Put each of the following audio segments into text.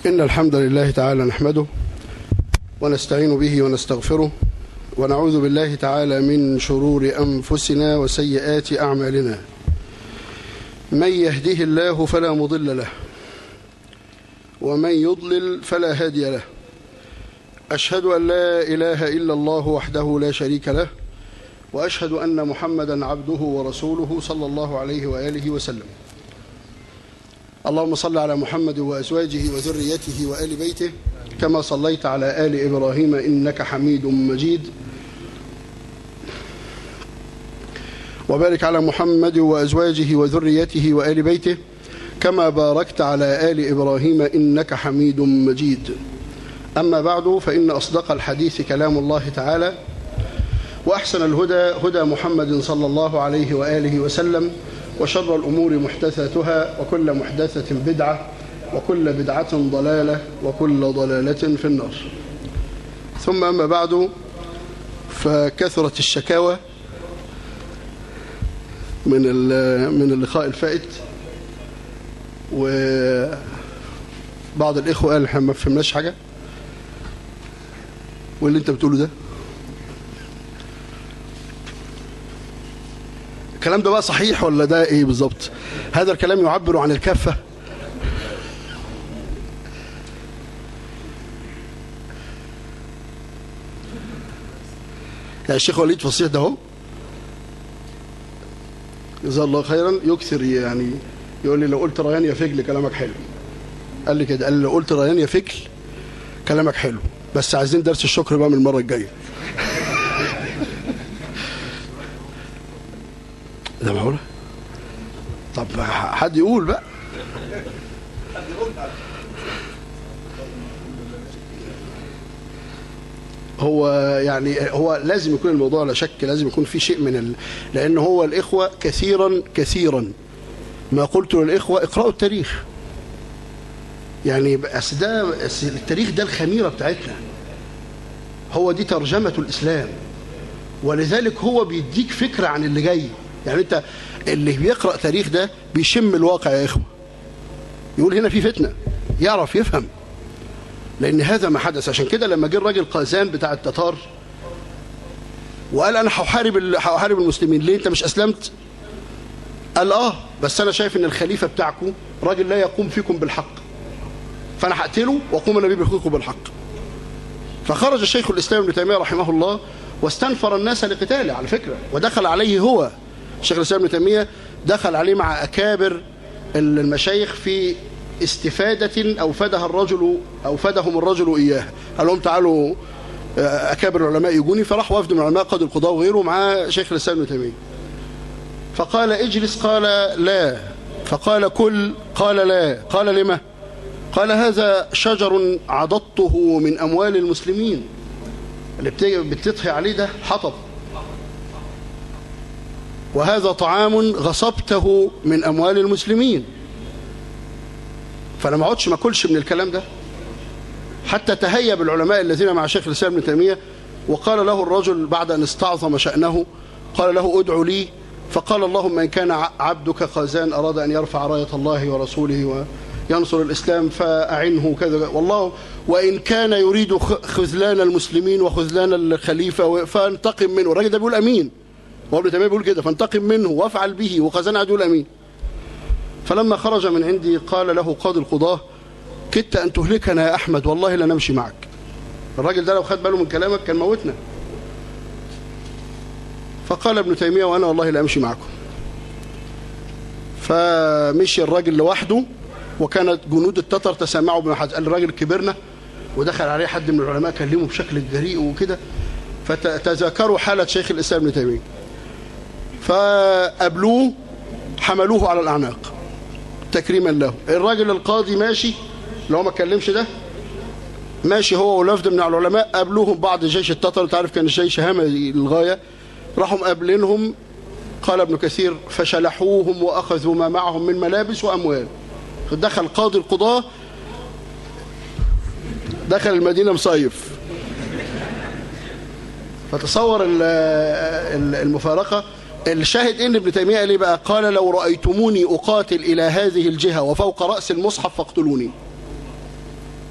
إن الحمد لله تعالى نحمده ونستعين به ونستغفره ونعوذ بالله تعالى من شرور أنفسنا وسيئات أعمالنا من يهده الله فلا مضل له ومن يضلل فلا هادي له أشهد أن لا إله إلا الله وحده لا شريك له وأشهد أن محمدا عبده ورسوله صلى الله عليه وآله وسلم اللهم صل على محمد وأزواجه وذريته وآل بيته كما صليت على آل إبراهيم إنك حميد مجيد وبارك على محمد وأزواجه وذريته وآل بيته كما باركت على آل إبراهيم إنك حميد مجيد أما بعد فإن أصدق الحديث كلام الله تعالى وأحسن الهدى هدى محمد صلى الله عليه وآله وسلم وشر الأمور محدثاتها وكل محدثة بدعة وكل بدعة ضلالة وكل ضلالة في النار ثم أما بعد فكثرت الشكاوى من من اللقاء الفائت وبعض الإخوة قال احنا ما فهمناش حاجة واللي انت بتقوله ده الكلام ده بقى صحيح ولا ده ايه بالظبط هذا الكلام يعبر عن الكافة يعني الشيخ وليد فصيح ده اهو جزاه الله خيرا يكثر يعني يقول لي لو قلت ريان يا فجل كلامك حلو قال لي كده قال لي لو قلت ريان يا فجل كلامك حلو بس عايزين درس الشكر بقى من المره الجايه ده معقوله طب حد يقول بقى هو يعني هو لازم يكون الموضوع لا شك لازم يكون في شيء من ال... لان هو الاخوه كثيرا كثيرا ما قلت للاخوه اقرأوا التاريخ يعني بس ده التاريخ ده الخميره بتاعتنا هو دي ترجمه الاسلام ولذلك هو بيديك فكره عن اللي جاي يعني انت اللي بيقرأ تاريخ ده بيشم الواقع يا اخوه يقول هنا في فتنه يعرف يفهم لان هذا ما حدث عشان كده لما جه الراجل قازان بتاع التتار وقال انا هحارب هحارب المسلمين ليه انت مش اسلمت قال اه بس انا شايف ان الخليفه بتاعكم راجل لا يقوم فيكم بالحق فانا هقتله واقوم انا بيكم بالحق فخرج شيخ الاسلام ابن تيميه رحمه الله واستنفر الناس لقتاله على فكره ودخل عليه هو شيخ الاسلام ابن تيميه دخل عليه مع اكابر المشايخ في استفادة أوفدها الرجل أوفدهم الرجل إياها قال لهم تعالوا أكابر العلماء يجوني فراح وفد من العلماء قاضي القضاء وغيره مع شيخ الإسلام ابن تيمية فقال اجلس قال لا فقال كل قال لا قال لما قال هذا شجر عضدته من أموال المسلمين اللي بتطهي عليه ده حطب وهذا طعام غصبته من أموال المسلمين فانا ما اقعدش ما اكلش من الكلام ده حتى تهيب العلماء الذين مع شيخ الاسلام ابن تيميه وقال له الرجل بعد ان استعظم شانه قال له ادعو لي فقال اللهم ان كان عبدك قازان اراد ان يرفع رايه الله ورسوله وينصر الاسلام فاعنه كذا والله وان كان يريد خذلان المسلمين وخذلان الخليفه فانتقم منه الراجل ده بيقول امين هو ابن تيميه بيقول كده فانتقم منه وافعل به وقازان قاعد يقول امين فلما خرج من عندي قال له قاضي القضاة كدت أن تهلكنا يا أحمد والله لا نمشي معك الراجل ده لو خد باله من كلامك كان موتنا فقال ابن تيمية وأنا والله لا أمشي معكم فمشي الراجل لوحده وكانت جنود التتر تسامعوا بما حدث قال الراجل كبرنا ودخل عليه حد من العلماء كلمه بشكل جريء وكده فتذاكروا حالة شيخ الإسلام ابن تيمية فقابلوه حملوه على الأعناق تكريما له الراجل القاضي ماشي اللي هو ما اتكلمش ده ماشي هو ولفد من العلماء قابلوهم بعض جيش التتر تعرف كان الجيش هامة للغاية راحوا مقابلينهم قال ابن كثير فشلحوهم وأخذوا ما معهم من ملابس وأموال دخل قاضي القضاة دخل المدينة مصيف فتصور المفارقة الشاهد ان ابن تيميه قال ايه بقى قال لو رايتموني اقاتل الى هذه الجهه وفوق راس المصحف فاقتلوني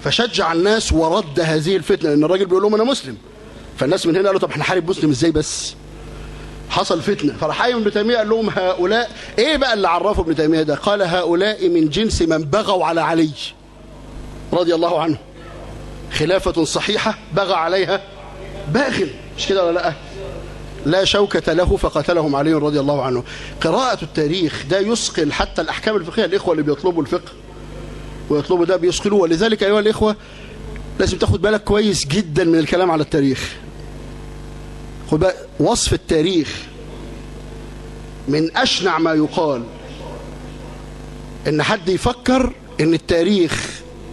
فشجع الناس ورد هذه الفتنه لان الراجل بيقول لهم انا مسلم فالناس من هنا قالوا طب احنا حارب مسلم ازاي بس حصل فتنه فراح قايم ابن تيميه قال لهم هؤلاء ايه بقى اللي عرفه ابن تيميه ده قال هؤلاء من جنس من بغوا على علي رضي الله عنه خلافه صحيحه بغى عليها باغل مش كده ولا لا لا شوكة له فقتلهم علي رضي الله عنه قراءة التاريخ ده يثقل حتى الأحكام الفقهية الإخوة اللي بيطلبوا الفقه ويطلبوا ده بيثقلوه ولذلك أيها الإخوة لازم تاخد بالك كويس جدا من الكلام على التاريخ خد بالك وصف التاريخ من أشنع ما يقال إن حد يفكر إن التاريخ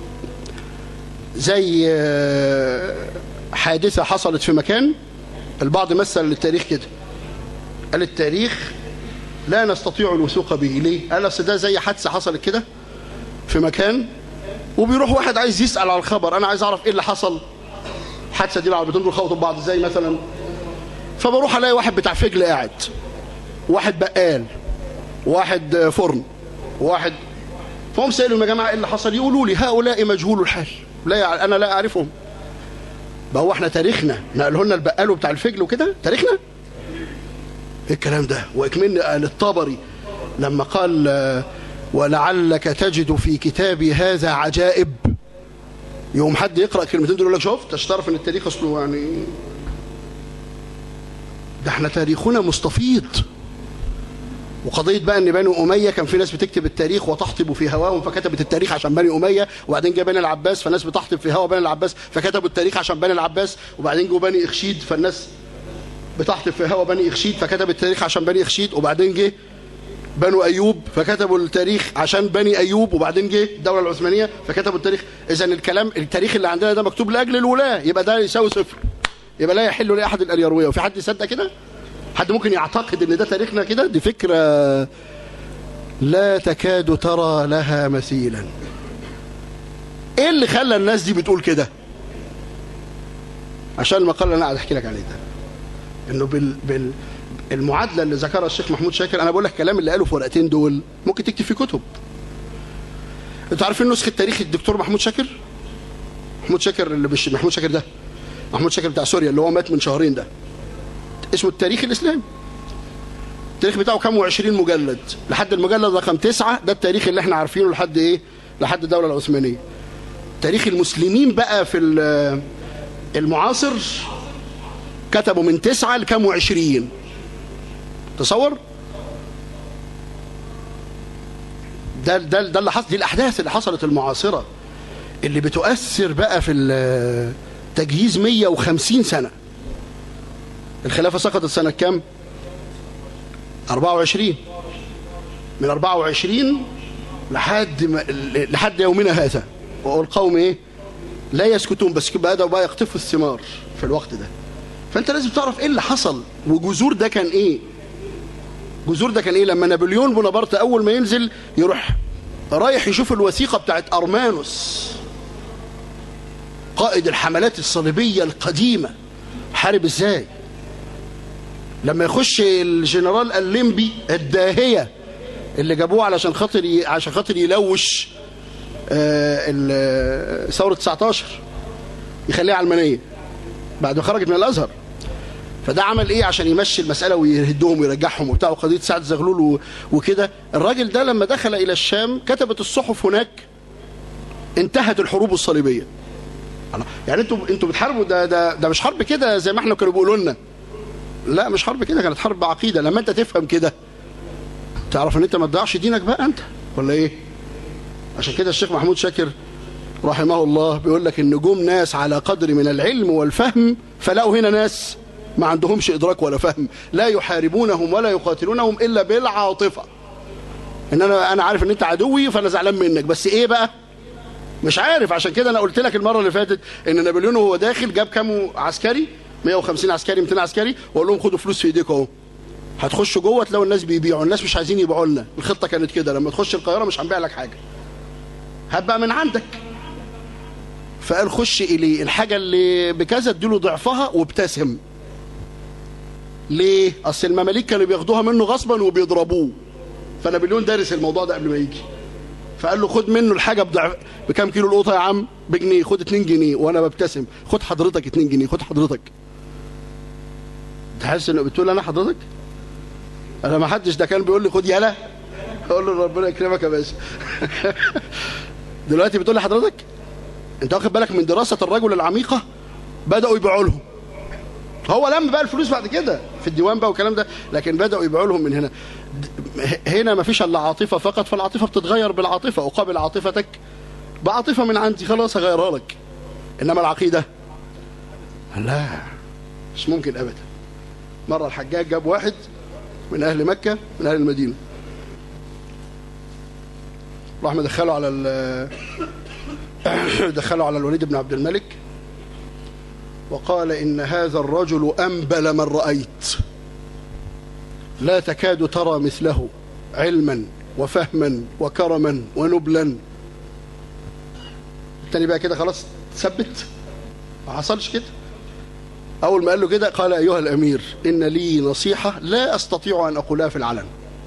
زي حادثة حصلت في مكان البعض مثل للتاريخ كده قال التاريخ لا نستطيع الوثوق به ليه قال اصل ده زي حادثه حصلت كده في مكان وبيروح واحد عايز يسال على الخبر انا عايز اعرف ايه اللي حصل الحادثه دي العربيتين دول خبطوا ببعض ازاي مثلا فبروح الاقي واحد بتاع فجل قاعد واحد بقال واحد فرن واحد فهم سالوا يا جماعه ايه اللي حصل يقولوا لي هؤلاء مجهول الحال لا انا لا اعرفهم بقى هو احنا تاريخنا نقله لنا البقال بتاع الفجل وكده تاريخنا ايه الكلام ده واكمن قال الطبري لما قال ولعلك تجد في كتابي هذا عجائب يوم حد يقرا كلمتين دول يقول لك شوف تعرف ان التاريخ اصله يعني ده احنا تاريخنا مستفيض وقضية بقى ان بني أمية كان في ناس بتكتب التاريخ وتحطب في هواهم فكتبت التاريخ عشان بني أمية وبعدين جه بني العباس فالناس بتحطب في هوا بني العباس فكتبوا التاريخ عشان بني العباس وبعدين جه بني إخشيد فالناس بتحطب في هوا بني إخشيد فكتب التاريخ عشان بني إخشيد وبعدين جه بنو أيوب فكتبوا التاريخ عشان بني أيوب وبعدين جه الدولة العثمانية فكتبوا التاريخ إذا الكلام التاريخ اللي عندنا ده مكتوب لأجل الولاة يبقى ده يساوي صفر يبقى لا يحل لأحد الأريروية وفي حد يصدق كده؟ حد ممكن يعتقد ان ده تاريخنا كده دي فكرة لا تكاد ترى لها مثيلا ايه اللي خلى الناس دي بتقول كده عشان المقال اللي انا قاعد احكي لك عليه ده انه بال, بال المعادله اللي ذكرها الشيخ محمود شاكر انا بقول لك الكلام اللي قاله في ورقتين دول ممكن تكتب فيه كتب انتوا عارفين نسخه تاريخ الدكتور محمود شاكر محمود شاكر اللي مش محمود شاكر ده محمود شاكر بتاع سوريا اللي هو مات من شهرين ده اسمه التاريخ الاسلامي التاريخ بتاعه كام وعشرين مجلد لحد المجلد رقم تسعة ده التاريخ اللي احنا عارفينه لحد ايه لحد الدولة العثمانية تاريخ المسلمين بقى في المعاصر كتبوا من تسعة لكام وعشرين تصور ده ده ده اللي حصل دي الاحداث اللي حصلت المعاصره اللي بتؤثر بقى في التجهيز 150 سنه الخلافه سقطت سنه كام 24 من 24 لحد ما لحد يومنا هذا والقوم ايه لا يسكتون بس بدأوا بقى يقطفوا الثمار في الوقت ده فانت لازم تعرف ايه اللي حصل وجذور ده كان ايه جذور ده كان ايه لما نابليون بونابرت اول ما ينزل يروح رايح يشوف الوثيقه بتاعت ارمانوس قائد الحملات الصليبيه القديمه حارب ازاي لما يخش الجنرال الليمبي الداهيه اللي جابوه علشان خاطر ي... عشان خاطر يلوش آه ثوره 19 يخليها علمانيه بعد ما خرجت من الازهر فده عمل ايه عشان يمشي المساله ويهدهم ويرجعهم وبتاع وقضيه سعد زغلول وكده الراجل ده لما دخل الى الشام كتبت الصحف هناك انتهت الحروب الصليبيه يعني انتوا انتوا بتحاربوا ده ده ده مش حرب كده زي ما احنا كانوا بيقولوا لنا لا مش حرب كده كانت حرب عقيده لما انت تفهم كده تعرف ان انت ما تضيعش دينك بقى انت ولا ايه عشان كده الشيخ محمود شاكر رحمه الله بيقول لك ان جم ناس على قدر من العلم والفهم فلقوا هنا ناس ما عندهمش ادراك ولا فهم لا يحاربونهم ولا يقاتلونهم الا بالعاطفه ان انا انا عارف ان انت عدوي فانا زعلان منك بس ايه بقى مش عارف عشان كده انا قلت لك المره اللي فاتت ان نابليون وهو داخل جاب كام عسكري 150 عسكري 200 عسكري وقال لهم خدوا فلوس في ايديكم اهو هتخشوا جوه تلاقوا الناس بيبيعوا الناس مش عايزين يبيعوا لنا الخطه كانت كده لما تخش القاهره مش هنبيع لك حاجه هات بقى من عندك فقال خش اليه الحاجه اللي بكذا اديله ضعفها وابتسم ليه اصل المماليك كانوا بياخدوها منه غصبا وبيضربوه فنابليون دارس الموضوع ده قبل ما يجي فقال له خد منه الحاجه بضعف بكام كيلو القوطه يا عم بجنيه خد 2 جنيه وانا ببتسم خد حضرتك 2 جنيه خد حضرتك تحس انه بتقول انا حضرتك انا ما حدش ده كان بيقول لي خد يالا اقول له ربنا يكرمك يا باشا دلوقتي بتقول لي حضرتك انت واخد بالك من دراسه الرجل العميقه بداوا يبيعوا لهم هو لم بقى الفلوس بعد كده في الديوان بقى والكلام ده لكن بداوا يبيعوا لهم من هنا هنا ما فيش الا عاطفه فقط فالعاطفه بتتغير بالعاطفه اقابل عاطفتك بعاطفه من عندي خلاص هغيرها لك انما العقيده لا مش ممكن ابدا مره الحجاج جاب واحد من اهل مكه من اهل المدينه راح مدخله على دخله على الوليد بن عبد الملك وقال إن هذا الرجل أنبل من رأيت لا تكاد ترى مثله علما وفهما وكرما ونبلا التاني بقى كده خلاص ثبت ما حصلش كده أول ما قال له كده قال أيها الأمير إن لي نصيحة لا أستطيع أن أقولها في العلن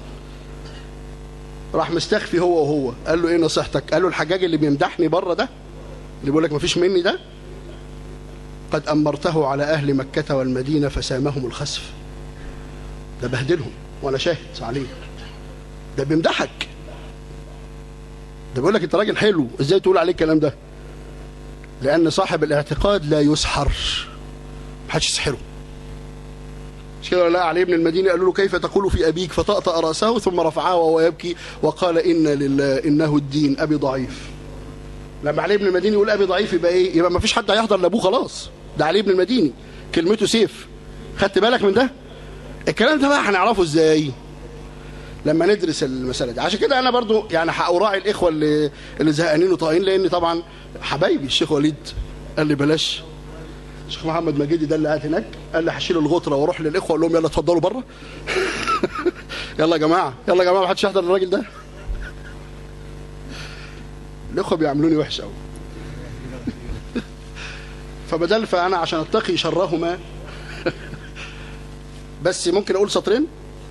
راح مستخفي هو وهو قال له إيه نصيحتك قال له الحجاج اللي بيمدحني بره ده اللي بيقول لك مفيش مني ده قد أمرته على أهل مكة والمدينة فسامهم الخسف ده بهدلهم وأنا شاهد عليه ده بيمدحك ده بيقول لك أنت راجل حلو إزاي تقول عليه الكلام ده لأن صاحب الاعتقاد لا يسحر محدش يسحره مش كده لا علي بن المدينة قالوا له كيف تقول في أبيك فطأطأ رأسه ثم رفعه وهو يبكي وقال إن لله إنه الدين أبي ضعيف لما علي بن المديني يقول ابي ضعيف يبقى ايه يبقى ما فيش حد هيحضر لابوه خلاص ده علي بن المديني كلمته سيف خدت بالك من ده الكلام ده بقى هنعرفه ازاي لما ندرس المساله دي عشان كده انا برضو يعني هاراعي الاخوه اللي اللي زهقانين وطايقين لان طبعا حبايبي الشيخ وليد قال لي بلاش الشيخ محمد مجيدي ده اللي قاعد هناك قال لي هشيل الغطره واروح للاخوه اقول لهم يلا اتفضلوا بره يلا يا جماعه يلا يا جماعه ما حدش يحضر الراجل ده الاخوه بيعملوني وحش قوي فبدل فانا عشان اتقي شرهما بس ممكن اقول سطرين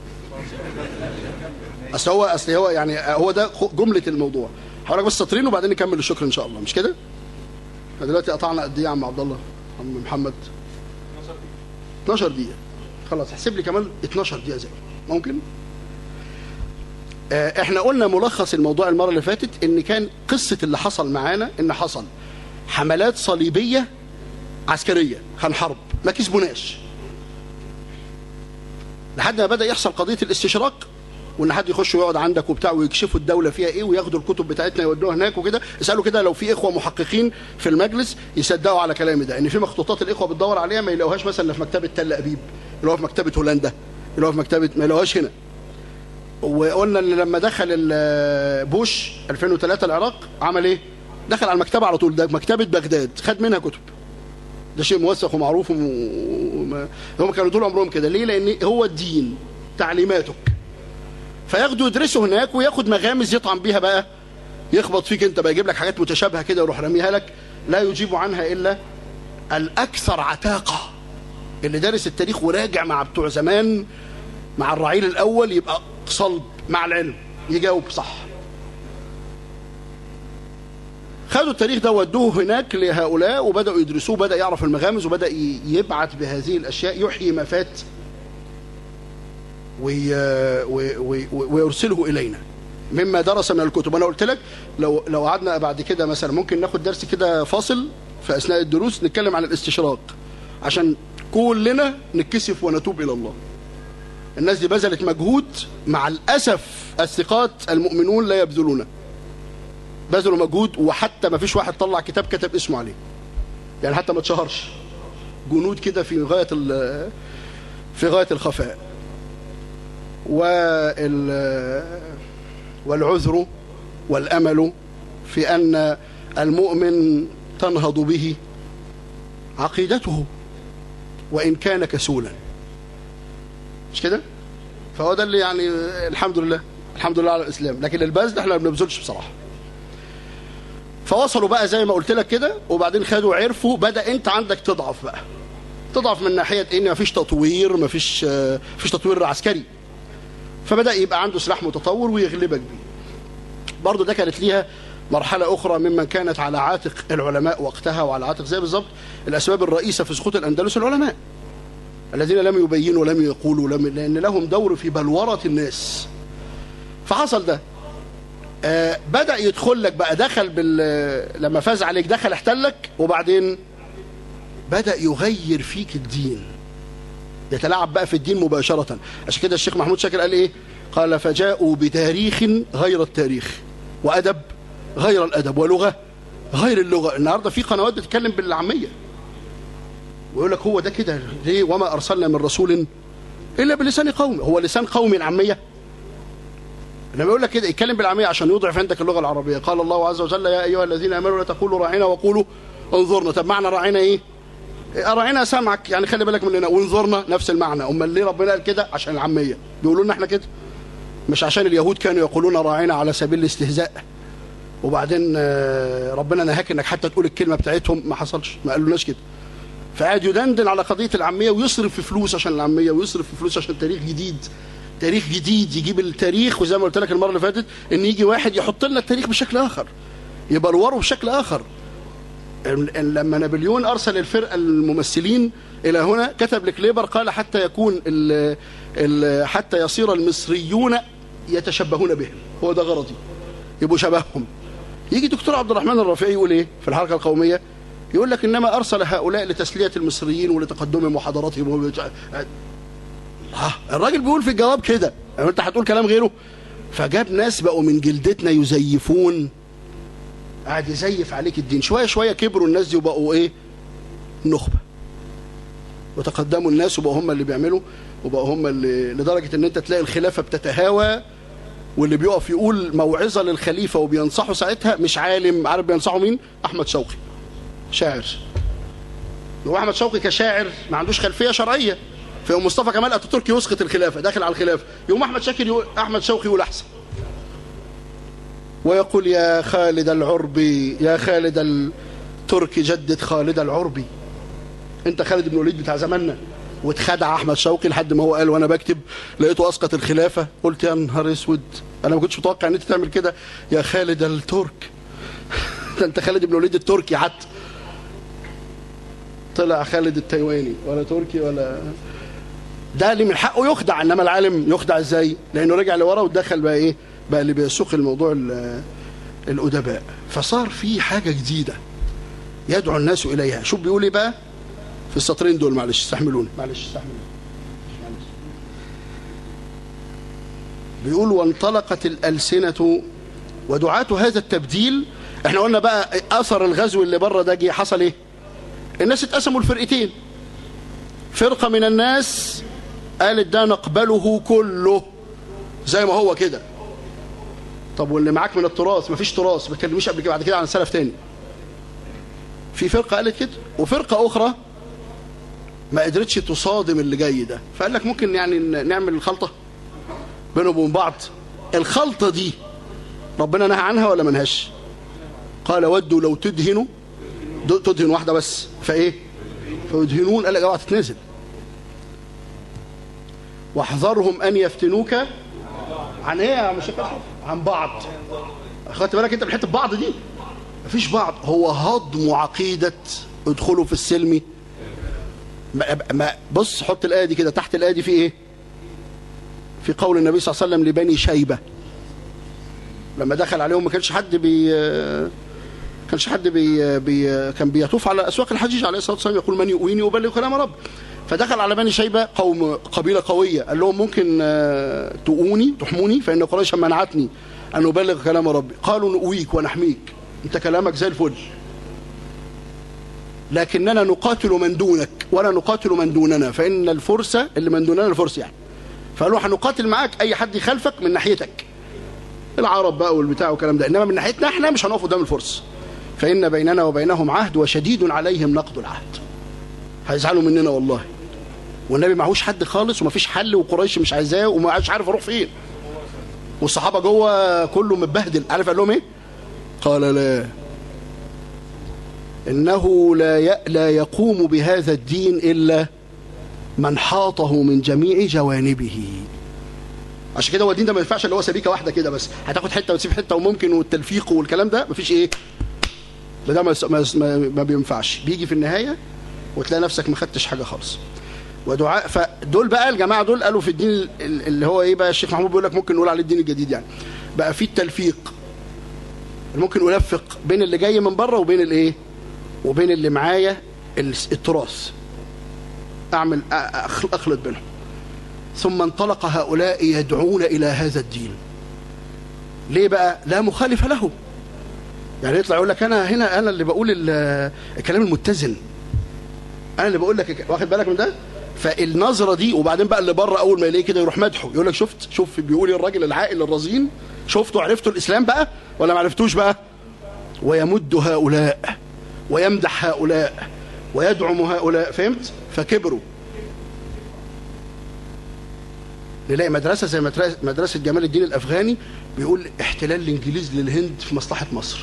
اصل هو اصل هو يعني هو ده جمله الموضوع هقول لك بس سطرين وبعدين نكمل الشكر ان شاء الله مش كده احنا دلوقتي قطعنا قد ايه يا عم عبد الله عم محمد 12 دقيقه خلاص احسب لي كمان 12 دقيقه زي ممكن احنا قلنا ملخص الموضوع المرة اللي فاتت ان كان قصة اللي حصل معانا ان حصل حملات صليبية عسكرية كان حرب ما كسبوناش لحد ما بدأ يحصل قضية الاستشراق وان حد يخش ويقعد عندك وبتاع ويكشفوا الدولة فيها ايه وياخدوا الكتب بتاعتنا يودوها هناك وكده اسألوا كده لو في اخوة محققين في المجلس يصدقوا على كلامي ده ان في مخطوطات الاخوة بتدور عليها ما يلاقوهاش مثلا في مكتبة تل ابيب يلاقوها في مكتبة هولندا يلاقوها في مكتبة ما يلاقوهاش هنا وقلنا ان لما دخل بوش 2003 العراق عمل ايه دخل على المكتبه على طول ده مكتبه بغداد خد منها كتب ده شيء موثق ومعروف وما هم كانوا طول عمرهم كده ليه لان هو الدين تعليماتك فياخدوا يدرسوا هناك وياخد مغامز يطعم بيها بقى يخبط فيك انت بقى يجيب لك حاجات متشابهه كده ويروح راميها لك لا يجيب عنها الا الاكثر عتاقه اللي دارس التاريخ وراجع مع بتوع زمان مع الرعيل الاول يبقى صلب مع العلم يجاوب صح خدوا التاريخ ده ودوه هناك لهؤلاء وبدأوا يدرسوه بدأ يعرف المغامز وبدأ يبعث بهذه الأشياء يحيي ما فات وي... وي... وي... ويرسله إلينا مما درس من الكتب أنا قلت لك لو لو قعدنا بعد كده مثلا ممكن ناخد درس كده فاصل في أثناء الدروس نتكلم عن الاستشراق عشان كلنا نتكسف ونتوب إلى الله الناس دي بذلت مجهود مع الأسف الثقات المؤمنون لا يبذلونه بذلوا مجهود وحتى ما فيش واحد طلع كتاب كتب اسمه عليه يعني حتى ما اتشهرش جنود كده في غاية في غاية الخفاء وال والعذر والأمل في أن المؤمن تنهض به عقيدته وإن كان كسولا مش كده فهو ده اللي يعني الحمد لله الحمد لله على الإسلام لكن البذل احنا ما بنبذلش بصراحة فوصلوا بقى زي ما قلت لك كده وبعدين خدوا عرفوا بدأ انت عندك تضعف بقى تضعف من ناحية ان مفيش تطوير مفيش مفيش تطوير عسكري فبدأ يبقى عنده سلاح متطور ويغلبك بيه برضو ده كانت ليها مرحلة أخرى ممن كانت على عاتق العلماء وقتها وعلى عاتق زي بالظبط الأسباب الرئيسة في سقوط الأندلس العلماء الذين لم يبينوا ولم يقولوا لم لأن لهم دور في بلورة الناس فحصل ده آه بدأ يدخل لك بقى دخل بال لما فاز عليك دخل احتلك وبعدين بدأ يغير فيك الدين يتلاعب بقى في الدين مباشرة عشان كده الشيخ محمود شاكر قال ايه قال فجاءوا بتاريخ غير التاريخ وأدب غير الأدب ولغة غير اللغة النهاردة في قنوات بتتكلم بالعامية ويقول لك هو ده كده ليه وما أرسلنا من رسول إلا بلسان قومه هو لسان قومي العامية لما يقول لك كده يتكلم بالعامية عشان يضعف عندك اللغة العربية قال الله عز وجل يا أيها الذين آمنوا لا تقولوا راعينا وقولوا انظرنا طب معنى راعينا إيه راعينا سمعك يعني خلي بالك مننا وانظرنا نفس المعنى امال ليه ربنا قال كده عشان العاميه بيقولوا لنا احنا كده مش عشان اليهود كانوا يقولون راعينا على سبيل الاستهزاء وبعدين ربنا نهاك انك حتى تقول الكلمه بتاعتهم ما حصلش ما قالولناش كده فقعد يدندن على قضيه العاميه ويصرف في فلوس عشان العاميه ويصرف في فلوس عشان تاريخ جديد تاريخ جديد يجيب التاريخ وزي ما قلت لك المره اللي فاتت ان يجي واحد يحط لنا التاريخ بشكل اخر يبلوره بشكل اخر لما نابليون ارسل الفرقه الممثلين الى هنا كتب لكليبر قال حتى يكون ال ال حتى يصير المصريون يتشبهون بهم هو ده غرضي يبقوا شبههم يجي دكتور عبد الرحمن الرافعي يقول ايه في الحركه القوميه يقول لك انما ارسل هؤلاء لتسليه المصريين ولتقدمهم وحضارتهم الراجل بيقول في الجواب كده انت هتقول كلام غيره فجاب ناس بقوا من جلدتنا يزيفون قاعد يزيف عليك الدين شويه شويه كبروا الناس دي وبقوا ايه نخبه وتقدموا الناس وبقوا هم اللي بيعملوا وبقوا هم اللي لدرجه ان انت تلاقي الخلافه بتتهاوى واللي بيقف يقول موعظه للخليفه وبينصحه ساعتها مش عالم عارف بينصحه مين احمد شوقي شاعر هو احمد شوقي كشاعر ما عندوش خلفيه شرعيه فيقوم مصطفى كمال اتاتورك يسقط الخلافه داخل على الخلافه يقوم احمد شاكر يقول احمد شوقي يقول احسن ويقول يا خالد العربي يا خالد التركي جدد خالد العربي انت خالد بن وليد بتاع زماننا واتخدع احمد شوقي لحد ما هو قال وانا بكتب لقيته اسقط الخلافه قلت يا نهار اسود انا ما كنتش متوقع ان انت تعمل كده يا خالد الترك ده انت خالد بن وليد التركي حتى طلع خالد التايواني ولا تركي ولا ده اللي من حقه يخدع انما العالم يخدع ازاي لانه رجع لورا ودخل بقى ايه بقى اللي بيسوق الموضوع الادباء فصار في حاجه جديده يدعو الناس اليها شوف بيقول ايه بقى في السطرين دول معلش استحملوني معلش استحملوني معلش. بيقول وانطلقت الالسنه ودعاة هذا التبديل احنا قلنا بقى اثر الغزو اللي بره ده جه حصل ايه الناس اتقسموا لفرقتين فرقه من الناس قالت ده نقبله كله زي ما هو كده طب واللي معاك من التراث مفيش تراث ما تكلموش قبل كده بعد كده عن سلف تاني في فرقه قالت كده وفرقه اخرى ما قدرتش تصادم اللي جاي ده فقال لك ممكن يعني نعمل الخلطه بينهم وبين بعض الخلطه دي ربنا نهى عنها ولا منهاش قال ودوا لو تدهنوا تدهن واحده بس فايه فيدهنون قال لك اوعى تتنازل واحذرهم ان يفتنوك عن ايه يا مش عن بعض خدت بالك انت من حته بعض دي مفيش بعض هو هضم عقيده ادخلوا في السلم ما ما بص حط الايه دي كده تحت الايه دي في ايه في قول النبي صلى الله عليه وسلم لبني شيبه لما دخل عليهم ما كانش حد بي كانش حد بي, بي كان بيطوف على اسواق الحجيج عليه الصلاه والسلام يقول من يؤويني وبلغ كلام رب فدخل على بني شيبه قوم قبيله قويه قال لهم ممكن تؤوني تحموني فان قريشا منعتني ان ابلغ كلام ربي قالوا نؤويك ونحميك انت كلامك زي الفل لكننا نقاتل من دونك ولا نقاتل من دوننا فان الفرس اللي من دوننا الفرس يعني فقالوا هنقاتل معاك اي حد يخالفك من ناحيتك العرب بقى والبتاع والكلام ده انما من ناحيتنا احنا مش هنقف قدام الفرس فان بيننا وبينهم عهد وشديد عليهم نقض العهد هيزعلوا مننا والله والنبي معهوش حد خالص ومفيش حل وقريش مش عايزاه ومش عارف اروح فين والصحابه جوه كله متبهدل عارف قال لهم ايه قال لا انه لا لا يقوم بهذا الدين الا من حاطه من جميع جوانبه عشان كده هو الدين ده ما ينفعش اللي هو سبيكه واحده كده بس هتاخد حته وتسيب حته وممكن والتلفيق والكلام ده مفيش ايه ده ما, ما, ما, ما بينفعش بيجي في النهايه وتلاقي نفسك ما خدتش حاجه خالص ودعاء فدول بقى الجماعه دول قالوا في الدين ال- اللي هو ايه بقى الشيخ محمود بيقول لك ممكن نقول عليه الدين الجديد يعني بقى في التلفيق ممكن الفق بين اللي جاي من بره وبين الايه وبين اللي معايا الس- التراث اعمل أ- أخ- اخلط بينهم ثم انطلق هؤلاء يدعون الى هذا الدين ليه بقى لا مخالف له يعني يطلع يقول لك انا هنا انا اللي بقول ال- الكلام المتزن انا اللي بقول لك واخد بالك من ده فالنظره دي وبعدين بقى اللي بره اول ما يلاقيه كده يروح مدحه يقول لك شفت شوف بيقول إيه الراجل العاقل الرزين شفتوا عرفتوا الاسلام بقى ولا ما عرفتوش بقى ويمد هؤلاء ويمدح هؤلاء ويدعم هؤلاء فهمت فكبروا نلاقي مدرسة زي مدرسة, مدرسة جمال الدين الأفغاني بيقول احتلال الإنجليز للهند في مصلحة مصر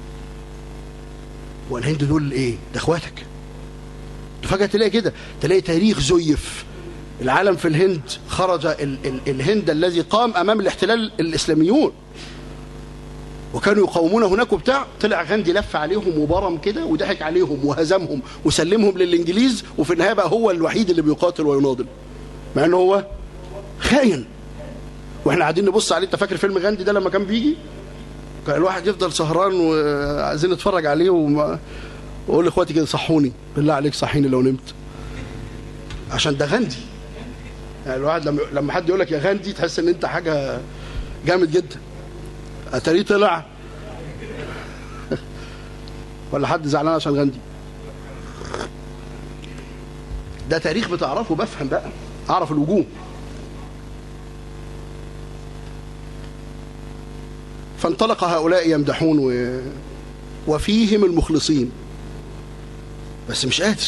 والهند دول إيه؟ ده إخواتك فجأة تلاقي كده تلاقي تاريخ زيف العالم في الهند خرج ال ال الهند الذي قام أمام الاحتلال الإسلاميون وكانوا يقاومون هناك وبتاع طلع غاندي لف عليهم وبرم كده وضحك عليهم وهزمهم وسلمهم للإنجليز وفي النهاية بقى هو الوحيد اللي بيقاتل ويناضل مع أنه هو خاين واحنا قاعدين نبص عليه انت فاكر فيلم غاندي ده لما كان بيجي كان الواحد يفضل سهران وعايزين نتفرج عليه وما واقول لاخواتي كده صحوني بالله عليك صحيني لو نمت عشان ده غاندي يعني الواحد لما لما حد يقول لك يا غاندي تحس ان انت حاجه جامد جدا اتاريه طلع ولا حد زعلان عشان غاندي ده تاريخ بتعرفه بفهم بقى اعرف الوجوه فانطلق هؤلاء يمدحون و... وفيهم المخلصين بس مش قادر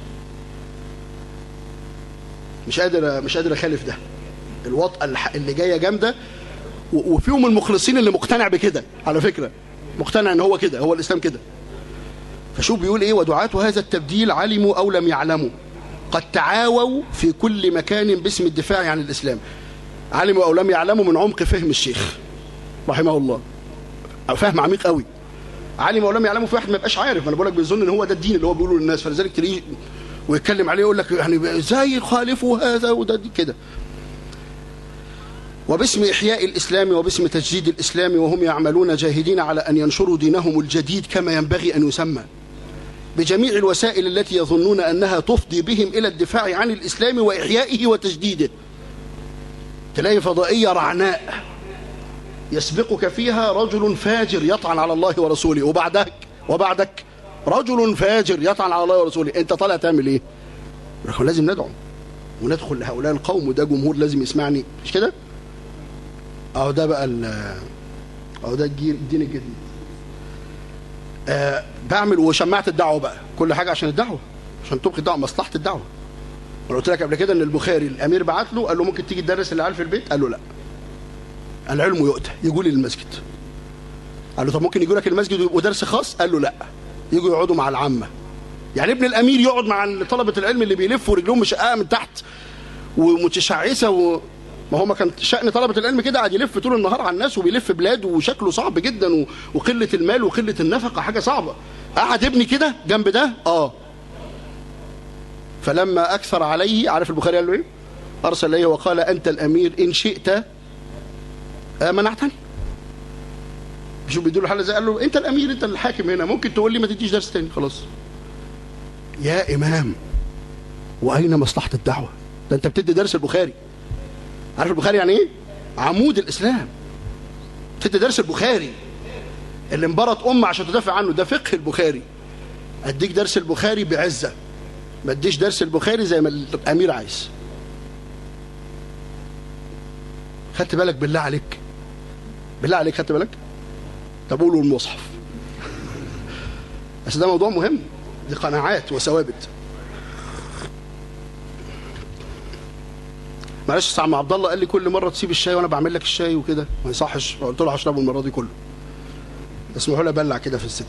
مش قادر مش قادر اخالف ده الوطأة الح- اللي جايه جامده و- وفيهم المخلصين اللي مقتنع بكده على فكره مقتنع ان هو كده هو الاسلام كده فشوف بيقول ايه ودعاة هذا التبديل علموا او لم يعلموا قد تعاووا في كل مكان باسم الدفاع عن الاسلام علموا او لم يعلموا من عمق فهم الشيخ رحمه الله فهم عميق قوي علم او لم يعلموا في واحد ما يبقاش عارف ما انا بقول لك بيظن ان هو ده الدين اللي هو بيقوله للناس فلذلك تلاقيه ويتكلم عليه يقول لك يعني ازاي يخالفوا هذا وده دي كده وباسم إحياء الإسلام وباسم تجديد الإسلام وهم يعملون جاهدين على أن ينشروا دينهم الجديد كما ينبغي أن يسمى بجميع الوسائل التي يظنون أنها تفضي بهم إلى الدفاع عن الإسلام وإحيائه وتجديده تلاقي فضائية رعناء يسبقك فيها رجل فاجر يطعن على الله ورسوله وبعدك وبعدك رجل فاجر يطعن على الله ورسوله انت طالع تعمل ايه يقول لازم ندعو وندخل لهؤلاء القوم وده جمهور لازم يسمعني مش كده اهو ده بقى ال- اهو ده الجيل الدين الجديد آه بعمل وشمعت الدعوه بقى كل حاجه عشان الدعوه عشان تبقي الدعوه مصلحه الدعوه انا قلت لك قبل كده ان البخاري الامير بعت له قال له ممكن تيجي تدرس العيال في البيت قال له لا العلم يؤتى يجوا لي المسجد قال له طب ممكن يجوا لك المسجد ويبقوا درس خاص قال له لا يجوا يقعدوا مع العامه يعني ابن الامير يقعد مع طلبه العلم اللي بيلفوا رجلهم مشققه من تحت ومتشعثه و... ما هو ما كان شأن طلبة العلم كده قاعد يلف طول النهار على الناس وبيلف بلاد وشكله صعب جدا و... وقلة المال وقلة النفقة حاجة صعبة قعد ابني كده جنب ده اه فلما أكثر عليه عارف البخاري قال له ايه أرسل إليه وقال أنت الأمير إن شئت آه، منعتني شوف بيدوا حل زي قال له أنت الأمير أنت الحاكم هنا ممكن تقول لي ما تديش درس تاني خلاص يا إمام وأين مصلحة الدعوة ده أنت بتدي درس البخاري عارف البخاري يعني ايه عمود الاسلام بتدي درس البخاري اللي انبرت امه عشان تدافع عنه ده فقه البخاري اديك درس البخاري بعزه ما اديش درس البخاري زي ما الامير عايز خدت بالك بالله عليك بالله عليك خدت بالك طب قولوا المصحف بس ده موضوع مهم دي قناعات وثوابت معلش ساعة عبد الله قال لي كل مره تسيب الشاي وانا بعمل لك الشاي وكده ما يصحش فقلت له هشربه المره دي كله اسمحوا لي ابلع كده في السكه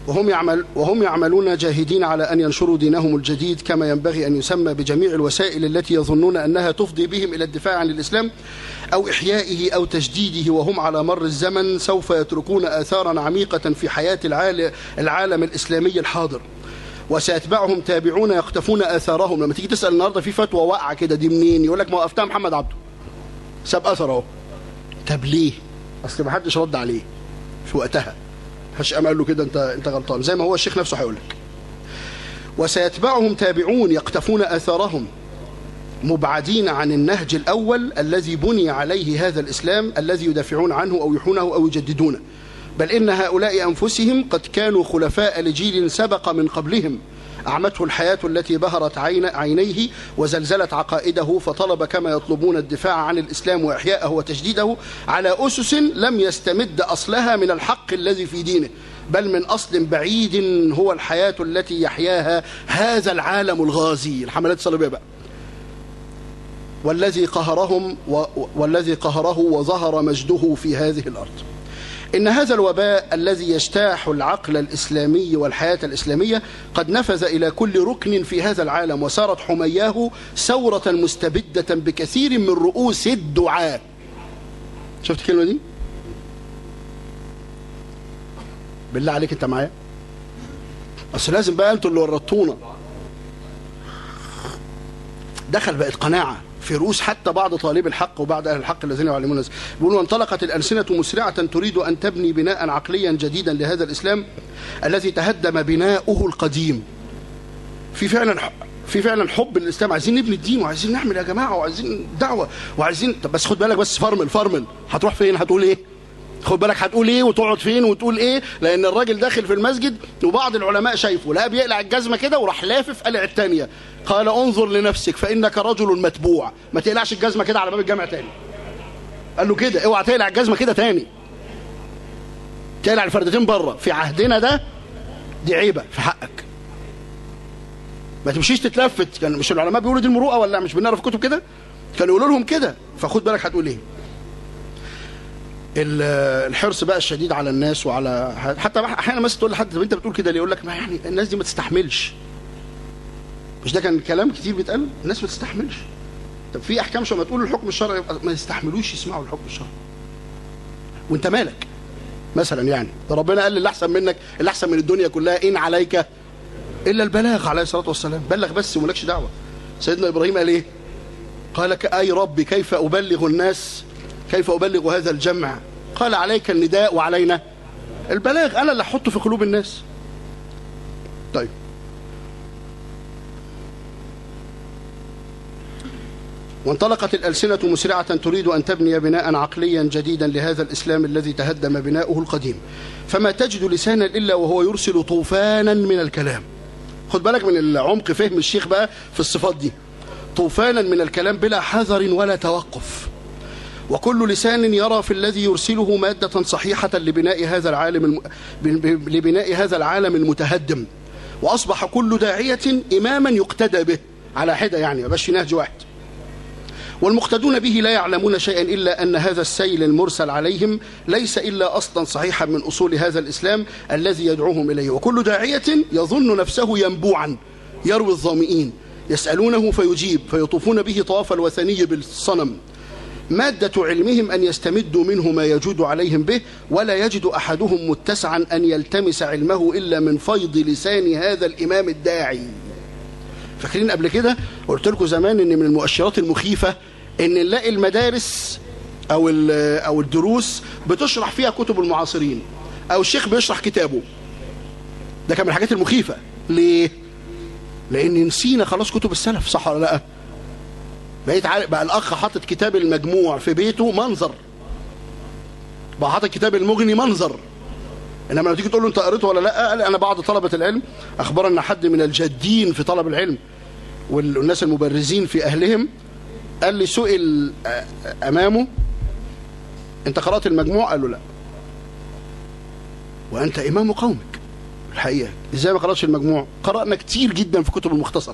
وهم يعمل وهم يعملون جاهدين على أن ينشروا دينهم الجديد كما ينبغي أن يسمى بجميع الوسائل التي يظنون أنها تفضي بهم إلى الدفاع عن الإسلام أو إحيائه أو تجديده وهم على مر الزمن سوف يتركون آثارا عميقة في حياة العالم, العالم الإسلامي الحاضر وسيتبعهم تابعون يقتفون آثارهم لما تيجي تسأل النهاردة في فتوى واقعة كده دي منين يقول لك ما وقفتها محمد عبده ساب أثر أهو طب ليه أصل ما حدش رد عليه في وقتها محدش قام قال له كده انت انت غلطان زي ما هو الشيخ نفسه هيقول لك وسيتبعهم تابعون يقتفون اثارهم مبعدين عن النهج الاول الذي بني عليه هذا الاسلام الذي يدافعون عنه او يحونه او يجددونه بل ان هؤلاء انفسهم قد كانوا خلفاء لجيل سبق من قبلهم أعمته الحياة التي بهرت عين عينيه وزلزلت عقائده فطلب كما يطلبون الدفاع عن الإسلام وإحياءه وتجديده على أسس لم يستمد أصلها من الحق الذي في دينه بل من أصل بعيد هو الحياة التي يحياها هذا العالم الغازي الحملات الصليبية بقى والذي قهرهم و... والذي قهره وظهر مجده في هذه الأرض إن هذا الوباء الذي يجتاح العقل الإسلامي والحياة الإسلامية قد نفذ إلى كل ركن في هذا العالم وسارت حمياه ثورة مستبدة بكثير من رؤوس الدعاة شفت الكلمة دي؟ بالله عليك انت معايا اصل لازم بقى انتوا اللي ورطونا دخل بقت قناعه في رؤوس حتى بعض طالب الحق وبعض اهل الحق الذين يعلمون الناس بيقولوا انطلقت الالسنه مسرعه تريد ان تبني بناء عقليا جديدا لهذا الاسلام الذي تهدم بناؤه القديم في فعلا في فعلا حب الاسلام عايزين نبني الدين وعايزين نعمل يا جماعه وعايزين دعوه وعايزين طب بس خد بالك بس فرمل فرمل هتروح فين هتقول ايه خد بالك هتقول ايه وتقعد فين وتقول ايه لان الراجل داخل في المسجد وبعض العلماء شايفه لا بيقلع الجزمه كده وراح لافف قلع الثانيه قال انظر لنفسك فانك رجل متبوع ما تقلعش الجزمه كده على باب الجامع تاني قال له كده اوعى تقلع الجزمه كده تاني تقلع الفردتين بره في عهدنا ده دي عيبه في حقك ما تمشيش تتلفت كان مش العلماء بيقولوا دي المروءه ولا مش بنقرا في كتب كده كانوا يقولوا لهم كده فخد بالك هتقول ايه الحرص بقى الشديد على الناس وعلى حتى احيانا مثلا تقول لحد طب انت بتقول كده ليه يقول لك ما يعني الناس دي ما تستحملش مش ده كان كلام كتير بيتقال الناس ما تستحملش طب في احكام شو ما تقول الحكم الشرعي ما يستحملوش يسمعوا الحكم الشرعي وانت مالك مثلا يعني ده ربنا قال اللي احسن منك اللي احسن من الدنيا كلها ان عليك الا البلاغ عليه الصلاه والسلام بلغ بس ومالكش دعوه سيدنا ابراهيم قال ايه قال اي ربي كيف ابلغ الناس كيف أبلغ هذا الجمع قال عليك النداء وعلينا البلاغ أنا اللي أحطه في قلوب الناس طيب وانطلقت الألسنة مسرعة تريد أن تبني بناء عقليا جديدا لهذا الإسلام الذي تهدم بناؤه القديم فما تجد لسانا إلا وهو يرسل طوفانا من الكلام خد بالك من العمق فهم الشيخ بقى في الصفات دي طوفانا من الكلام بلا حذر ولا توقف وكل لسان يرى في الذي يرسله مادة صحيحة لبناء هذا العالم الم... لبناء هذا العالم المتهدم وأصبح كل داعية إماما يقتدى به على حدة يعني ما في نهج واحد والمقتدون به لا يعلمون شيئا إلا أن هذا السيل المرسل عليهم ليس إلا أصلا صحيحا من أصول هذا الإسلام الذي يدعوهم إليه وكل داعية يظن نفسه ينبوعا يروي الظامئين يسألونه فيجيب فيطوفون به طواف الوثني بالصنم مادة علمهم أن يستمدوا منه ما يجود عليهم به ولا يجد أحدهم متسعا أن يلتمس علمه إلا من فيض لسان هذا الإمام الداعي فاكرين قبل كده قلت لكم زمان ان من المؤشرات المخيفة ان نلاقي المدارس او او الدروس بتشرح فيها كتب المعاصرين او الشيخ بيشرح كتابه ده كان من الحاجات المخيفة ليه لان نسينا خلاص كتب السلف صح ولا لا بقيت عارف بقى الاخ حاطط كتاب المجموع في بيته منظر بقى حاطط كتاب المغني منظر انما لما تيجي تقول له انت قريته ولا لا قال انا بعض طلبه العلم اخبرنا حد من الجادين في طلب العلم والناس المبرزين في اهلهم قال لي سئل امامه انت قرات المجموع قال له لا وانت امام قومك الحقيقه ازاي ما قراتش المجموع قرانا كتير جدا في كتب المختصره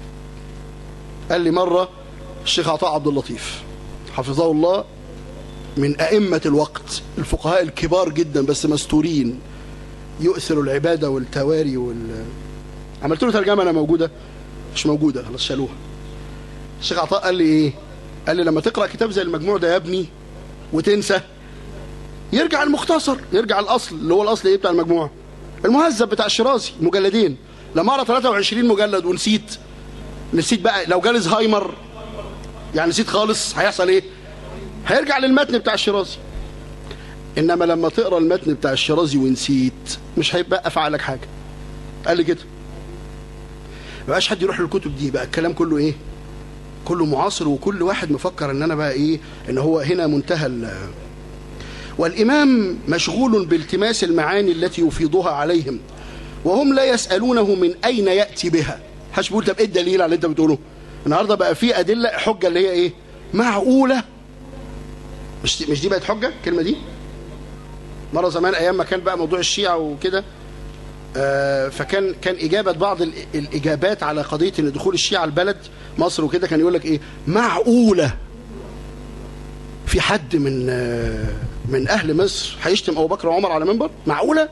قال لي مرة الشيخ عطاء عبد اللطيف حفظه الله من أئمة الوقت الفقهاء الكبار جدا بس مستورين يؤثر العبادة والتواري وال عملت له ترجمة أنا موجودة مش موجودة خلاص شالوها الشيخ عطاء قال لي إيه قال لي لما تقرأ كتاب زي المجموع ده يا ابني وتنسى يرجع المختصر يرجع الأصل اللي هو الأصل إيه بتاع المجموع المهذب بتاع الشرازي مجلدين لما أقرأ 23 مجلد ونسيت نسيت بقى لو جالي زهايمر يعني نسيت خالص هيحصل ايه هيرجع للمتن بتاع الشرازي انما لما تقرا المتن بتاع الشرازي ونسيت مش هيبقى في عقلك حاجه قال لي كده ما بقاش حد يروح للكتب دي بقى الكلام كله ايه كله معاصر وكل واحد مفكر ان انا بقى ايه ان هو هنا منتهى ال- والامام مشغول بالتماس المعاني التي يفيضها عليهم وهم لا يسالونه من اين ياتي بها حدش بيقول طب ايه الدليل على اللي انت بتقوله النهارده بقى في ادله حجه اللي هي ايه معقوله مش مش دي بقت حجه الكلمه دي مره زمان ايام ما كان بقى موضوع الشيعه وكده آه، فكان كان اجابه بعض ال- الاجابات على قضيه ان دخول الشيعه البلد مصر وكده كان يقول لك ايه معقوله في حد من آه، من اهل مصر هيشتم ابو بكر وعمر على منبر معقوله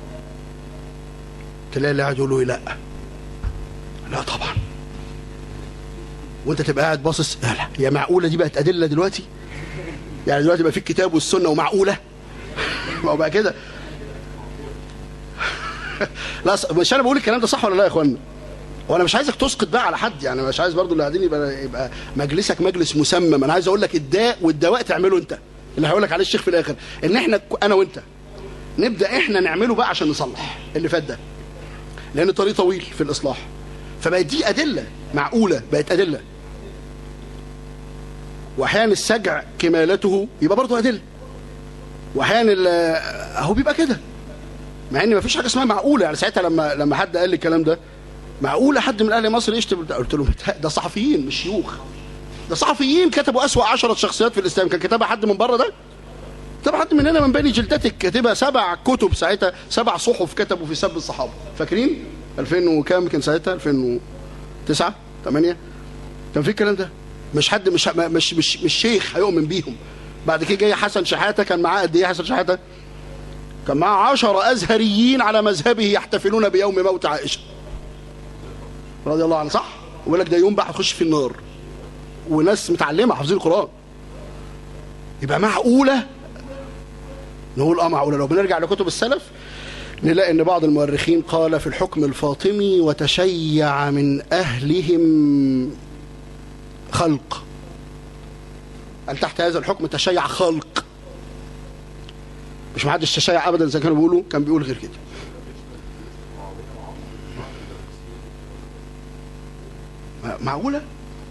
تلاقي اللي قاعد يقول له إيه؟ لا لا طبعا وانت تبقى قاعد باصص لا لا يا معقوله دي بقت ادله دلوقتي يعني دلوقتي بقى في الكتاب والسنه ومعقوله ما هو بقى كده لا ص- مش انا بقول الكلام ده صح ولا لا يا اخوانا وانا مش عايزك تسقط بقى على حد يعني مش عايز برضو اللي قاعدين يبقى يبقى مجلسك مجلس مسمم انا عايز اقول لك الداء والدواء تعمله انت اللي هيقول لك عليه الشيخ في الاخر ان احنا ك- انا وانت نبدا احنا نعمله بقى عشان نصلح اللي فات ده لان الطريق طويل في الاصلاح فبقت دي ادله معقوله بقت ادله واحيانا السجع كمالته يبقى برضه ادله واحيانا ال- اهو بيبقى كده مع ان مفيش حاجه اسمها معقوله يعني ساعتها لما لما حد قال لي الكلام ده معقوله حد من اهل مصر يشتم بتاع؟ قلت له ده صحفيين مش شيوخ ده صحفيين كتبوا اسوا عشرة شخصيات في الاسلام كان كتبها حد من بره ده كتبها حد مننا من بني جلدتك كاتبها سبع كتب ساعتها سبع صحف كتبوا في سب الصحابه فاكرين 2000 وكام كان ساعتها 2009 8 كان في الكلام ده مش حد مش مش مش, مش شيخ هيؤمن بيهم بعد كده جاي حسن شحاته كان معاه قد ايه حسن شحاته كان معاه عشر ازهريين على مذهبه يحتفلون بيوم موت عائشه رضي الله عنها صح ويقول لك ده يوم بقى هتخش في النار وناس متعلمه حافظين القران يبقى معقوله نقول اه معقوله لو بنرجع لكتب السلف نلاقي ان بعض المؤرخين قال في الحكم الفاطمي وتشيع من اهلهم خلق قال تحت هذا الحكم تشيع خلق مش محدش تشيع ابدا زي ما كانوا بيقولوا كان بيقول غير كده معقوله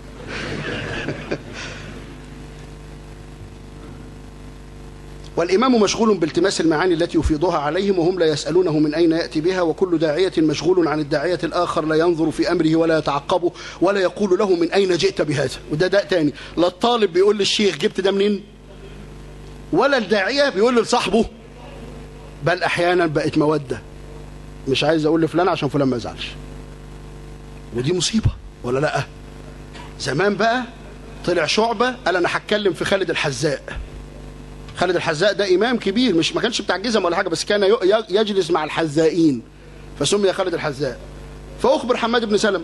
والإمام مشغول بالتماس المعاني التي يفيضها عليهم وهم لا يسألونه من أين يأتي بها وكل داعية مشغول عن الداعية الآخر لا ينظر في أمره ولا يتعقبه ولا يقول له من أين جئت بهذا وده داء تاني لا الطالب بيقول للشيخ جبت ده منين ولا الداعية بيقول لصاحبه بل أحيانا بقت مودة مش عايز أقول لفلان عشان فلان ما يزعلش ودي مصيبة ولا لأ زمان بقى طلع شعبة قال أنا هتكلم في خالد الحذاء خالد الحذاء ده امام كبير مش ما كانش بتاع جزم ولا حاجه بس كان ي- يجلس مع الحذائين فسمي خالد الحذاء فاخبر حماد بن سلم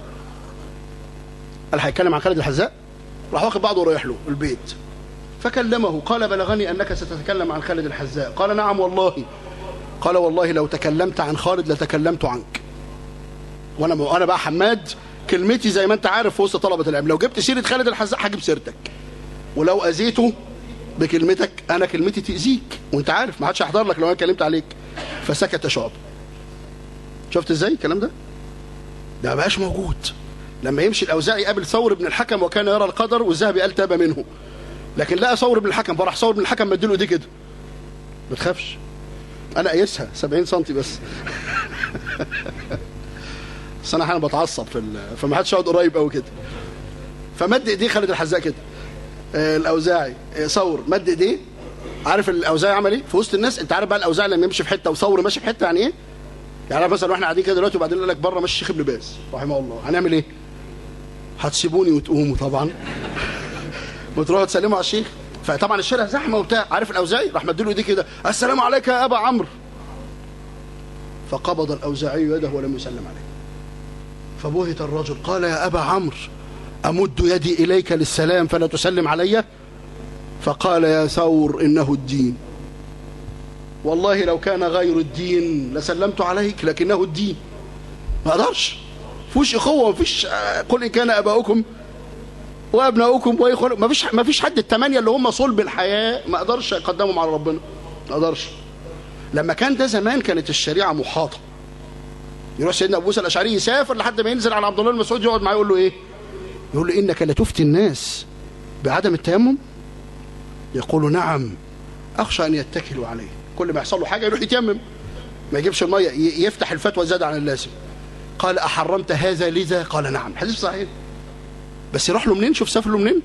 قال هيتكلم عن خالد الحذاء راح واخد بعضه ورايح له البيت فكلمه قال بلغني انك ستتكلم عن خالد الحذاء قال نعم والله قال والله لو تكلمت عن خالد لتكلمت عنك وانا انا بقى حماد كلمتي زي ما انت عارف في وسط طلبه العلم لو جبت سيره خالد الحذاء هجيب سيرتك ولو اذيته بكلمتك انا كلمتي تاذيك وانت عارف ما حدش هيحضر لك لو انا اتكلمت عليك فسكت شعب شفت ازاي الكلام ده ده ما بقاش موجود لما يمشي الاوزاعي يقابل ثور بن الحكم وكان يرى القدر والذهبي قال تاب منه لكن لقى ثور بن الحكم فراح ثور بن الحكم مديله ايديه كده ما تخافش انا قايسها 70 سم بس بس انا احيانا بتعصب في ال- فما حدش يقعد قريب قوي كده فمد ايديه خالد الحذاء كده آه، الاوزاعي آه، ثور مد ايديه عارف الاوزاعي عمل ايه في وسط الناس انت عارف بقى الاوزاعي لما يمشي في حته وثور ماشي في حته يعني ايه يعني مثلا واحنا قاعدين كده دلوقتي وبعدين يقول لك بره ماشي الشيخ ابن باز رحمه الله هنعمل ايه هتسيبوني وتقوموا طبعا وتروحوا تسلموا على الشيخ فطبعا الشارع زحمه وبتاع عارف الاوزاعي راح مديله ايديه كده السلام عليك يا ابا عمرو فقبض الاوزاعي يده ولم يسلم عليه فبهت الرجل قال يا ابا عمرو امد يدي اليك للسلام فلا تسلم علي فقال يا ثور انه الدين والله لو كان غير الدين لسلمت عليك لكنه الدين ما اقدرش فيش اخوه مفيش قل ان كان اباؤكم وابناؤكم واخوانكم ما فيش ما فيش حد الثمانيه اللي هم صلب الحياه ما اقدرش اقدمهم على ربنا ما اقدرش لما كان ده زمان كانت الشريعه محاطه يروح سيدنا ابو موسى الاشعري يسافر لحد ما ينزل على عبد الله المسعود يقعد معاه يقول له ايه يقول له انك لتفتي الناس بعدم التيمم يقول نعم اخشى ان يتكلوا عليه كل ما يحصل له حاجه يروح يتيمم ما يجيبش الميه يفتح الفتوى زاد عن اللازم قال احرمت هذا لذا قال نعم حديث صحيح بس يروح له منين شوف سافر له منين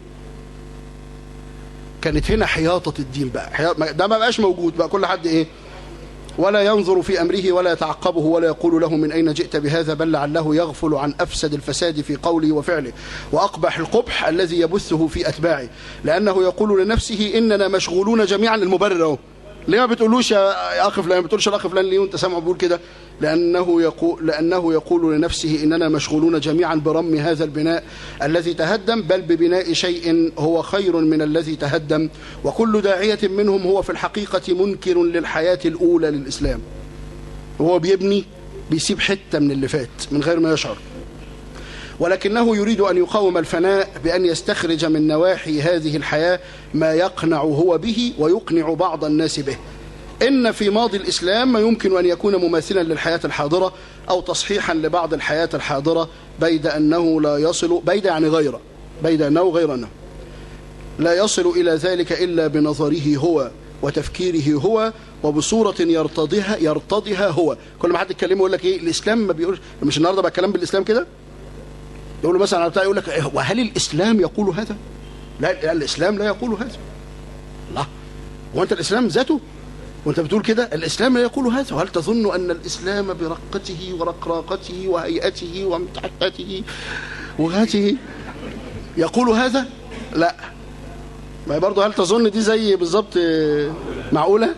كانت هنا حياطة الدين بقى ده ما بقاش موجود بقى كل حد ايه ولا ينظر في أمره ولا يتعقبه ولا يقول له من أين جئت بهذا بل لعله يغفل عن أفسد الفساد في قوله وفعله وأقبح القبح الذي يبثه في أتباعه لأنه يقول لنفسه إننا مشغولون جميعا المبرر اهو ليه ما بتقولوش يا أخ فلان ما بتقولش الأخ فلان ليه وأنت سامعه بيقول كده لأنه يقول, لأنه يقول لنفسه إننا مشغولون جميعا برم هذا البناء الذي تهدم بل ببناء شيء هو خير من الذي تهدم وكل داعية منهم هو في الحقيقة منكر للحياة الأولى للإسلام هو بيبني بيسيب حتة من اللي فات من غير ما يشعر ولكنه يريد أن يقاوم الفناء بأن يستخرج من نواحي هذه الحياة ما يقنع هو به ويقنع بعض الناس به إن في ماضي الإسلام ما يمكن أن يكون مماثلا للحياة الحاضرة أو تصحيحا لبعض الحياة الحاضرة بيد أنه لا يصل بيد يعني غيره بيد أنه غير أنه لا يصل إلى ذلك إلا بنظره هو وتفكيره هو وبصورة يرتضيها يرتضيها هو كل ما حد يتكلمه يقول لك إيه الإسلام ما بيقول مش النهارده بقى كلام بالإسلام كده يقول له مثلا على بتاع يقول لك وهل الإسلام يقول هذا لا, لا الإسلام لا يقول هذا الله هو أنت الإسلام ذاته وانت بتقول كده الإسلام لا يقول هذا وهل تظن أن الإسلام برقته ورقراقته وهيئته وامتحته وغاته يقول هذا لا ما برضه هل تظن دي زي بالظبط معقولة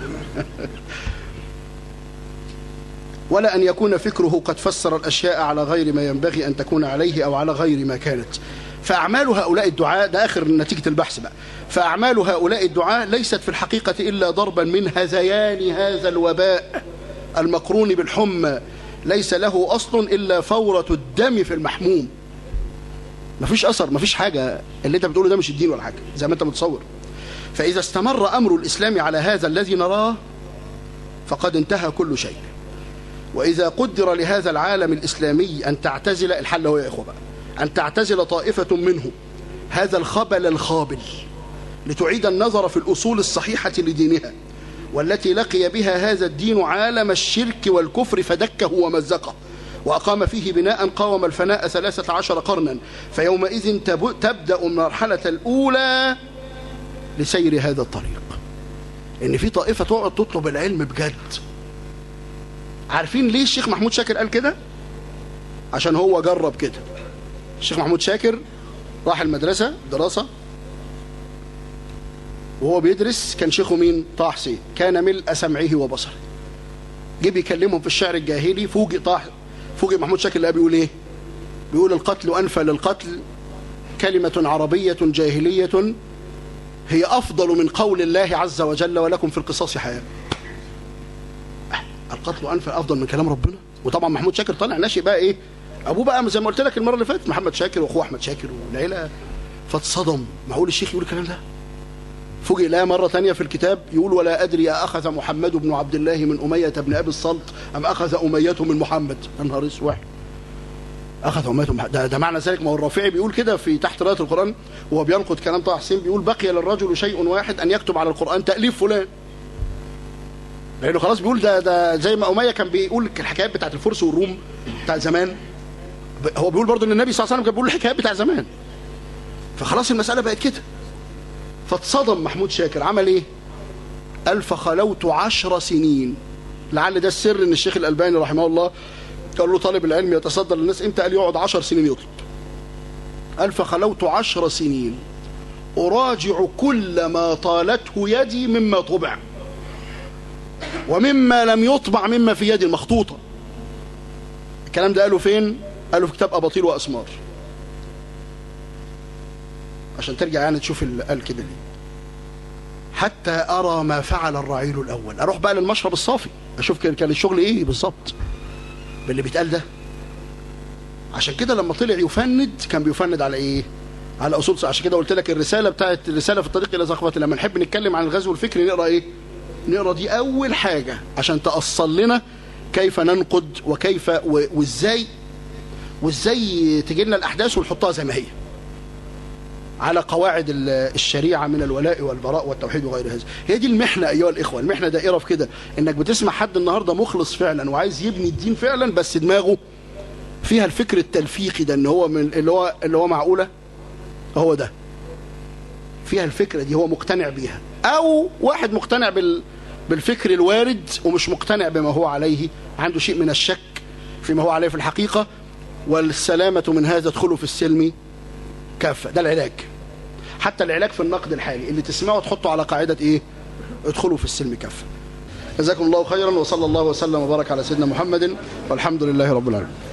ولا أن يكون فكره قد فسر الأشياء على غير ما ينبغي أن تكون عليه أو على غير ما كانت فأعمال هؤلاء الدعاء ده آخر نتيجة البحث بقى فأعمال هؤلاء الدعاء ليست في الحقيقة إلا ضربا من هذيان هذا الوباء المقرون بالحمى ليس له أصل إلا فورة الدم في المحموم مفيش أثر مفيش حاجة اللي أنت بتقوله ده مش الدين ولا حاجة زي ما أنت متصور فإذا استمر أمر الإسلام على هذا الذي نراه فقد انتهى كل شيء وإذا قدر لهذا العالم الإسلامي أن تعتزل الحل هو يا إخوة بقى أن تعتزل طائفة منه هذا الخبل الخابل لتعيد النظر في الأصول الصحيحة لدينها والتي لقي بها هذا الدين عالم الشرك والكفر فدكه ومزقه وأقام فيه بناء قاوم الفناء ثلاثة عشر قرنا فيومئذ تبدأ المرحلة الأولى لسير هذا الطريق إن في طائفة تقعد تطلب العلم بجد عارفين ليه الشيخ محمود شاكر قال كده عشان هو جرب كده الشيخ محمود شاكر راح المدرسة دراسة وهو بيدرس كان شيخه مين طه حسين كان ملء سمعه وبصره جه بيكلمهم في الشعر الجاهلي فوجئ طه فوجئ محمود شاكر اللي بيقول ايه بيقول القتل انفى للقتل كلمة عربية جاهلية هي أفضل من قول الله عز وجل ولكم في القصاص حياة القتل أنفى أفضل من كلام ربنا وطبعا محمود شاكر طالع ناشئ بقى إيه أبوه بقى زي ما قلت لك المرة اللي فاتت محمد شاكر وأخوه أحمد شاكر والعيلة فاتصدم معقول الشيخ يقول الكلام ده فوجئ لها مرة تانية في الكتاب يقول ولا أدري أخذ محمد بن عبد الله من أمية بن أبي الصلت أم أخذ أمية من محمد يا نهار اسود أخذ أمية من ده, ده معنى ذلك ما هو الرافعي بيقول كده في تحت راية القرآن وهو بينقد كلام طه حسين بيقول بقي للرجل شيء واحد أن يكتب على القرآن تأليف فلان لأنه خلاص بيقول ده ده زي ما أمية كان بيقول الحكايات بتاعت الفرس والروم بتاع زمان هو بيقول برضه ان النبي صلى الله عليه وسلم كان بيقول الحكايات بتاع زمان فخلاص المسألة بقت كده فاتصدم محمود شاكر عمل ايه قال فخلوت عشر سنين لعل ده السر ان الشيخ الألباني رحمه الله قال له طالب العلم يتصدر للناس امتى قال يقعد عشر سنين يطلب قال فخلوت عشر سنين أراجع كل ما طالته يدي مما طبع ومما لم يطبع مما في يدي المخطوطة الكلام ده قالوا فين قالوا في كتاب أباطيل وأسمار عشان ترجع يعني تشوف اللي قال كده ليه حتى أرى ما فعل الرعيل الأول أروح بقى للمشرب الصافي أشوف كان الشغل إيه بالظبط باللي بيتقال ده عشان كده لما طلع يفند كان بيفند على إيه على أصول عشان كده قلت لك الرسالة بتاعت الرسالة في الطريق إلى ثقافة لما نحب نتكلم عن الغزو الفكري نقرأ إيه نقرأ دي أول حاجة عشان تأصل لنا كيف ننقد وكيف وإزاي وإزاي تجي لنا الأحداث ونحطها زي ما هي على قواعد الشريعة من الولاء والبراء والتوحيد وغير هذا هي دي المحنة أيها الإخوة المحنة دائرة في كده إنك بتسمع حد النهاردة مخلص فعلا وعايز يبني الدين فعلا بس دماغه فيها الفكر التلفيقي ده إن هو من اللي هو اللي هو معقولة هو ده فيها الفكرة دي هو مقتنع بيها أو واحد مقتنع بال بالفكر الوارد ومش مقتنع بما هو عليه عنده شيء من الشك فيما هو عليه في الحقيقة والسلامة من هذا ادخلوا في السلم كافة ده العلاج حتى العلاج في النقد الحالي اللي تسمعه تحطه على قاعدة ايه ادخلوا في السلم كافة جزاكم الله خيرا وصلى الله وسلم وبارك على سيدنا محمد والحمد لله رب العالمين